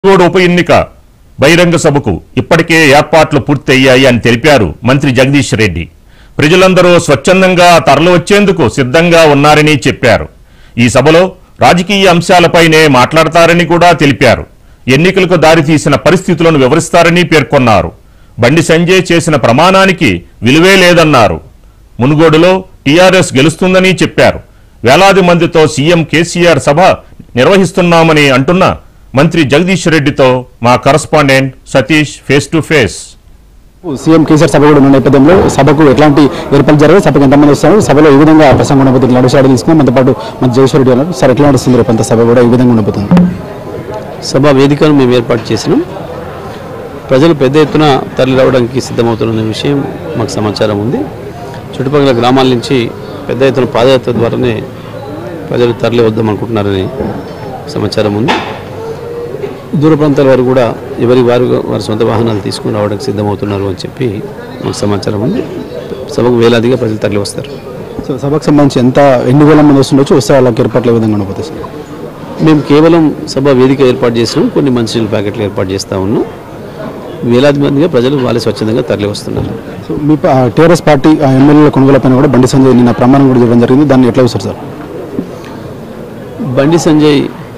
మునుగోడు ఉప ఎన్నిక బహిరంగ సభకు ఇప్పటికే ఏర్పాట్లు పూర్తయ్యాయి అని తెలిపారు మంత్రి జగదీష్ రెడ్డి ప్రజలందరూ స్వచ్ఛందంగా తరలివచ్చేందుకు సిద్ధంగా ఉన్నారని చెప్పారు ఈ సభలో రాజకీయ అంశాలపైనే మాట్లాడతారని కూడా తెలిపారు ఎన్నికలకు దారితీసిన పరిస్థితులను వివరిస్తారని పేర్కొన్నారు బండి సంజయ్ చేసిన ప్రమాణానికి విలువే లేదన్నారు మునుగోడులో టీఆర్ఎస్ గెలుస్తుందని చెప్పారు వేలాది మందితో సీఎం కేసీఆర్ సభ నిర్వహిస్తున్నామని అంటున్న మంత్రి జగదీష్ రెడ్డితో మా correspondent Satish face to face CM KCR సభ కూడా ఉన్న నేపథ్యంలో సభకు ఎట్లాంటి ఏర్పాట్లు జరిగాయి సభకు ఎంతమంది వస్తారు సభలో ఏ విధంగా ప్రసంగం ఉండబోతుంది నడుసాడు తీసుకుని మనతో పాటు మన జగేశ్వర రెడ్డి ఉన్నారు సార్ ఎట్లా నడుస్తుంది రేపు అంతా సభ కూడా ఈ విధంగా ఉండబోతుంది సభ వేదికను మేము ఏర్పాటు చేసినాం ప్రజలు పెద్ద ఎత్తున తరలి రావడానికి సిద్ధమవుతున్న విషయం మాకు సమాచారం ఉంది చుట్టుపక్కల గ్రామాల నుంచి పెద్ద ఎత్తున పాదయాత్ర ద్వారానే ప్రజలు తరలి వద్దాం అనుకుంటున్నారని సమాచారం ఉంది దూర ప్రాంతాల వారు కూడా ఎవరి వారు వారి సొంత వాహనాలు తీసుకుని రావడానికి సిద్ధమవుతున్నారు అని చెప్పి మాకు సమాచారం ఉంది సభకు వేలాదిగా ప్రజలు తరలి వస్తారు సో సభకు సంబంధించి ఎంత ఎన్ని వేల మంది వస్తుండొచ్చు వస్తే వాళ్ళకి ఏర్పాట్లు ఏ విధంగా ఉండబోతుంది సార్ మేము కేవలం సభ వేదిక ఏర్పాటు చేసినాం కొన్ని మంచినీళ్ళ ప్యాకెట్లు ఏర్పాటు చేస్తూ ఉన్నాం వేలాది మందిగా ప్రజలు వాళ్ళే స్వచ్ఛందంగా తరలి వస్తున్నారు సో మీ టీఆర్ఎస్ పార్టీ ఆ ఎమ్మెల్యేల కొనుగోలు పైన కూడా బండి సంజయ్ నిన్న ప్రమాణం కూడా చేయడం జరిగింది దాన్ని ఎట్లా చూస్తారు సార్ బండి సంజయ్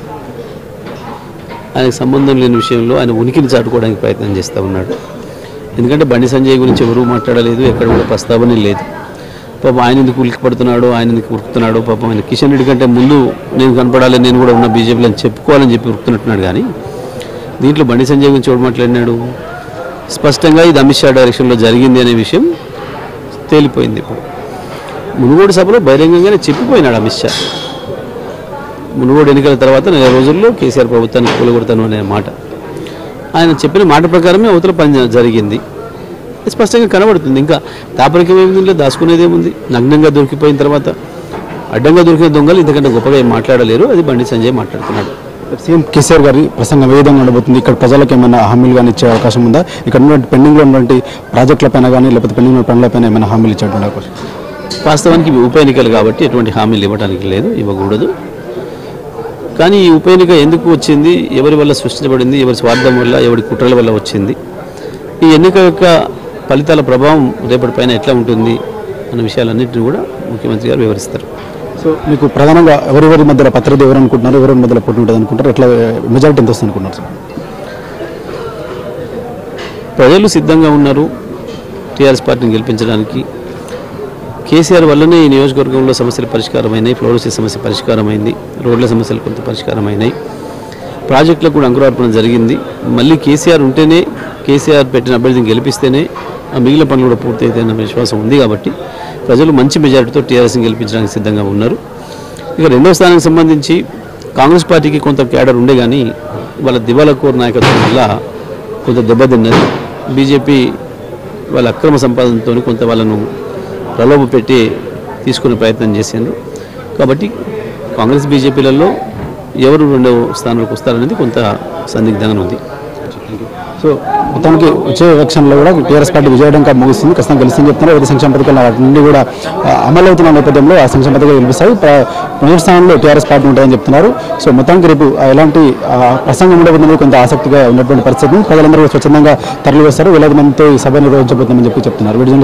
ఆయనకు సంబంధం లేని విషయంలో ఆయన ఉనికిని చాటుకోవడానికి ప్రయత్నం చేస్తూ ఉన్నాడు ఎందుకంటే బండి సంజయ్ గురించి ఎవరూ మాట్లాడలేదు ఎక్కడ కూడా ప్రస్తావన లేదు పాపం ఆయన ఎందుకు ఉలికి పడుతున్నాడు ఆయన ఎందుకు ఉరుకుతున్నాడు పాపం ఆయన కిషన్ రెడ్డి కంటే ముందు నేను కనపడాలి నేను కూడా ఉన్న బీజేపీలో అని చెప్పుకోవాలని చెప్పి ఉరుకుతున్నట్టున్నాడు కానీ దీంట్లో బండి సంజయ్ గురించి ఎవడు మాట్లాడినాడు స్పష్టంగా ఇది అమిత్ షా డైరెక్షన్లో జరిగింది అనే విషయం తేలిపోయింది ఇప్పుడు మునుగోడు సభలో బహిరంగంగానే చెప్పిపోయినాడు అమిత్ షా మునుగోడు ఎన్నికల తర్వాత నెల రోజుల్లో కేసీఆర్ ప్రభుత్వాన్ని కూలగొడతాను అనే మాట ఆయన చెప్పిన మాట ప్రకారమే అవతల పని జరిగింది స్పష్టంగా కనబడుతుంది ఇంకా దాపరికం ఏముంది దాచుకునేది ఏముంది నగ్నంగా దొరికిపోయిన తర్వాత అడ్డంగా దొరికిన దొంగలు ఇంతకంటే గొప్పగా ఏం మాట్లాడలేరు అది బండి సంజయ్ మాట్లాడుతున్నాడు సీఎం కేసీఆర్ గారి ప్రసంగం ఏ విధంగా ఉండబోతుంది ఇక్కడ ప్రజలకు ఏమైనా హామీలు కానీ ఇచ్చే అవకాశం ఉందా ఇక్కడ ఉన్నటువంటి పెండింగ్లో ఉన్నటువంటి ప్రాజెక్టుల పైన కానీ లేకపోతే పెండింగ్ ఉన్న పనుల పైన ఏమైనా హామీలు ఇచ్చేటువంటి అవకాశం వాస్తవానికి ఇవి ఉప ఎన్నికలు కాబట్టి ఎటువంటి హామీలు ఇవ్వడానికి లేదు ఇవ్వకూడదు కానీ ఈ ఉప ఎన్నిక ఎందుకు వచ్చింది ఎవరి వల్ల సృష్టించబడింది ఎవరి స్వార్థం వల్ల ఎవరి కుట్రల వల్ల వచ్చింది ఈ ఎన్నిక యొక్క ఫలితాల ప్రభావం రేపటి పైన ఎట్లా ఉంటుంది అన్న విషయాలన్నింటినీ కూడా ముఖ్యమంత్రి గారు వివరిస్తారు సో మీకు ప్రధానంగా ఎవరెవరి మధ్యలో పత్రిక ఎవరు అనుకుంటున్నారు ఎవరెవరి మధ్యలో పోటీ ఉంటుంది అనుకుంటారు ఎట్లా మెజారిటీ ఎంత వస్తుంది అనుకుంటున్నారు సార్ ప్రజలు సిద్ధంగా ఉన్నారు టీఆర్ఎస్ పార్టీని గెలిపించడానికి కేసీఆర్ వల్లనే ఈ నియోజకవర్గంలో సమస్యలు పరిష్కారమైనాయి ఫ్లోరోసిస్ సమస్య పరిష్కారమైంది రోడ్ల సమస్యలు కొంత పరిష్కారమైనాయి ప్రాజెక్టులకు కూడా అంకురార్పణ జరిగింది మళ్ళీ కేసీఆర్ ఉంటేనే కేసీఆర్ పెట్టిన అభ్యర్థిని గెలిపిస్తేనే ఆ మిగిలిన పనులు కూడా పూర్తయితాయన్న విశ్వాసం ఉంది కాబట్టి ప్రజలు మంచి మెజారిటీతో టీఆర్ఎస్ని గెలిపించడానికి సిద్ధంగా ఉన్నారు ఇక రెండో స్థానానికి సంబంధించి కాంగ్రెస్ పార్టీకి కొంత క్యాడర్ ఉండే కానీ వాళ్ళ దివాలా కోర్ నాయకత్వం వల్ల కొంత దెబ్బతిన్నది బీజేపీ వాళ్ళ అక్రమ సంపాదనతో కొంత వాళ్ళను ప్రలోభ పెట్టి తీసుకునే ప్రయత్నం చేసిండ్రు కాబట్టి కాంగ్రెస్ బీజేపీలలో ఎవరు రెండో స్థానంలోకి వస్తారనేది కొంత సందిగ్ధంగా ఉంది సో మొత్తానికి వచ్చే ఎలక్షన్లో కూడా టీఆర్ఎస్ పార్టీ విజయడంగా ముగుస్తుంది ఖచ్చితంగా గెలుస్తుందని చెప్తున్నారు వివిధ సంక్షేమ పథకాలు వాటి నుండి కూడా ఆ, అమలు అవుతున్న నేపథ్యంలో ఆ సంక్షేమ పథకాలు గెలిపిస్తాయి ప్ర- మొదటి స్థానంలో టీఆర్ఎస్ పార్టీ ఉంటాయని చెప్తున్నారు సో మొత్తానికి రేపు ఆ, ఎలాంటి ఆ, ప్రసంగం ఉండబోతుందని కొంత ఆసక్తిగా ఉన్నటువంటి పరిస్థితి ప్రజలందరూ కూడా స్వచ్ఛందంగా తరలి వస్తారు వేలాది మందితో ఈ సభ నిర్వహించబోతుందని చెప్పి చెప్తున్నారు వీడియో